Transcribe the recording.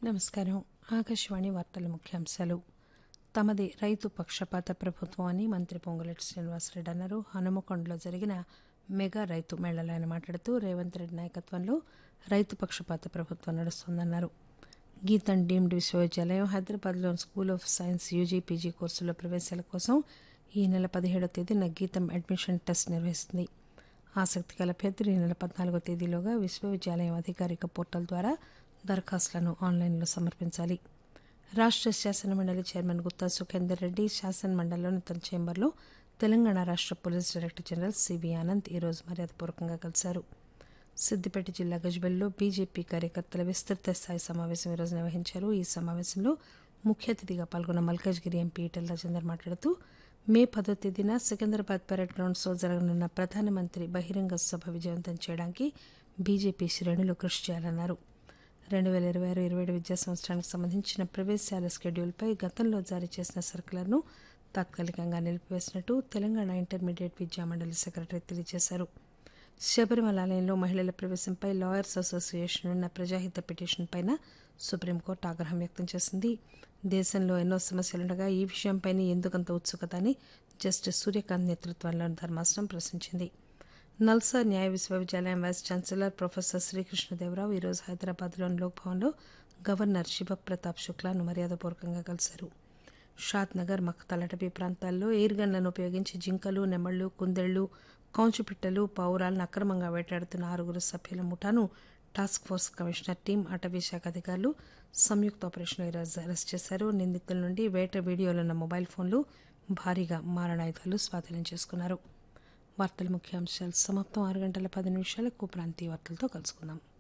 నమస్కారం ఆకాశవాణి వార్తల ముఖ్యాంశాలు తమది రైతు పక్షపాత ప్రభుత్వం అని మంత్రి పొంగులేటి శ్రీనివాసరెడ్డి అన్నారు హనుమకొండలో జరిగిన మెగా రైతు మేళలో ఆయన మాట్లాడుతూ రేవంత్ రెడ్డి నాయకత్వంలో రైతు పక్షపాత ప్రభుత్వం నడుస్తోందన్నారు గీతం డీమ్డ్ విశ్వవిద్యాలయం హైదరాబాద్లోని school of science UG PG కోర్సుల్లో ప్రవేశాల కోసం ఈ నెల పదిహేడో తేదీన గీతం అడ్మిషన్ టెస్ట్ నిర్వహిస్తుంది ఆసక్తి గల అభ్యర్థులు ఈ నెల పద్నాలుగో తేదీలోగా విశ్వవిద్యాలయం అధికారిక పోర్టల్ ద్వారా దరఖాస్తులను ఆన్లైన్లో సమర్పించాలి రాష్ట్ర శాసనమండలి చైర్మన్ గుత్తా సుఖేందర్ రెడ్డి శాసన మండలిలోని తన చేంబర్లో తెలంగాణ రాష్ట్ర police director general C V Anand ఈరోజు మర్యాదపూర్వకంగా కలిశారు సిద్దిపేట జిల్లా గజ్బెల్లో బీజేపీ కార్యకర్తల విస్తృత స్థాయి సమావేశం ఈరోజు నిర్వహించారు ఈ సమావేశంలో ముఖ్య అతిథిగా పాల్గొన్న మల్కాజ్గిరి ఎంపీ ఈటెల రాజేందర్ మాట్లాడుతూ మే పదో తేదీన సికింద్రాబాద్ పరేడ్ గ్రౌండ్స్లో జరగనున్న ప్రధానమంత్రి బహిరంగ సభ విజయవంతం చేయడానికి బీజేపీ శ్రేణులు కృషి చేయాలన్నారు రెండు వేల ఇరవై ఆరు ఇరవై ఏడు విద్యా సంవత్సరానికి సంబంధించిన ప్రవేశాల షెడ్యూల్పై గతంలో జారీ చేసిన సర్కులర్ను తాత్కాలికంగా నిలిపివేసినట్టు తెలంగాణ ఇంటర్మీడియట్ విద్యా మండలి సెక్రటరీ తెలియజేశారు శబరిమల ఆలయంలో మహిళల ప్రవేశంపై లాయర్స్ అసోసియేషన్ ఉన్న ప్రజాహిత పిటిషన్ పైన సుప్రీంకోర్టు ఆగ్రహం వ్యక్తం చేసింది దేశంలో ఎన్నో సమస్యలుండగా ఈ విషయంపై ఎందుకంత ఉత్సుకత అని జస్టిస్ సూర్యకాంత్ నేతృత్వంలోని ధర్మాసనం ప్రశ్నించింది నల్సా న్యాయ విశ్వవిద్యాలయం వైస్ ఛాన్సలర్ ప్రొఫెసర్ శ్రీకృష్ణదేవరావు ఈరోజు హైదరాబాద్లోని లోక్భవన్లో గవర్నర్ శివప్రతాప్ శుక్లాను మర్యాదపూర్వకంగా కలిశారు షాద్ నగర్ మక్తల్ అటవీ ప్రాంతాల్లో ఎయిర్ గన్లను ఉపయోగించి జింకలు నెమళ్లు కుందేళ్లు కౌంచుపిట్టలు పావురాలను అక్రమంగా వేటాడుతున్న ఆరుగురు సభ్యుల ముఠాను టాస్క్ ఫోర్స్ కమిషనర్ టీం అటవీ శాఖ అధికారులు సంయుక్త ఆపరేషన్లో ఈరోజు అరెస్ట్ చేశారు నిందితుల నుండి వేట వీడియోలున్న మొబైల్ ఫోన్లు భారీగా మారణాయుధాలు స్వాధీనం చేసుకున్నారు వార్తల ముఖ్యాంశాలు సమాప్తం ఆరు గంటల పది నిమిషాలకు ప్రాంతీయ వార్తలతో కలుసుకుందాం